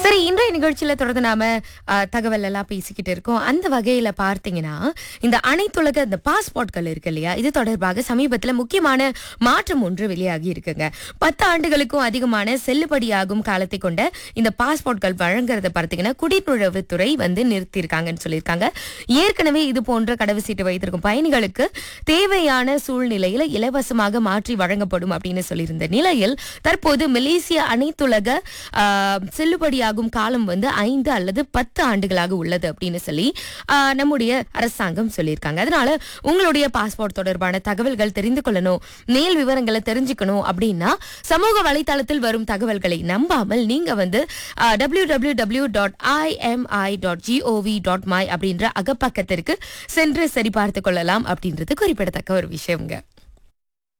சரி இன்றைய நிகழ்ச்சியில தொடர்ந்து நாம அஹ், தகவல் எல்லாம் பேசிக்கிட்டு இருக்கோம் அந்த வகையில பார்த்தீங்கன்னா இந்த அனைத்துலக இந்த பாஸ்போர்ட்கள் இருக்கு இல்லையா இது தொடர்பாக சமீபத்துல முக்கியமான மாற்றம் ஒன்று வெளியாகி இருக்குங்க பத்து ஆண்டுகளுக்கும் அதிகமான செல்லுபடியாகும் காலத்தை கொண்ட இந்த பாஸ்போர்ட்கள் வழங்குறத பார்த்தீங்கன்னா குடிநுழைவுத்துறை வந்து நிறுத்தியிருக்காங்கன்னு சொல்லியிருக்காங்க ஏற்கனவே இது போன்ற கடவுச்சீட்டு வைத்திருக்கும் பயணிகளுக்கு தேவையான சூழ்நிலையில இலவசமாக மாற்றி வழங்கப்படும் அப்படின்னு சொல்லியிருந்த நிலையில் தற்போது மலேசிய அனைத்துலக ஆஹ், செல்லுபடியாகும் காலம் வந்து ஐந்து அல்லது பத்து ஆண்டுகளாக உள்ளது அப்படின்னு சொல்லி ஆஹ், நம்முடைய அரசாங்கம் சொல்லியிருக்காங்க அதனால உங்களுடைய பாஸ்போர்ட் தொடர்பான தகவல்கள் தெரிந்து கொள்ளணும் மேல் விவரங்களை தெரிஞ்சுக்கணும் அப்படின்னா சமூக வலைத்தளத்தில் வரும் தகவல்களை நம்பாமல் நீங்க வந்து W W W dot IMI dot GOV dot my அப்படின்ற அகப்பக்கத்திற்கு சென்று சரிபார்த்து கொள்ளலாம் அப்படின்றது குறிப்பிடத்தக்க ஒரு விஷயம்ங்க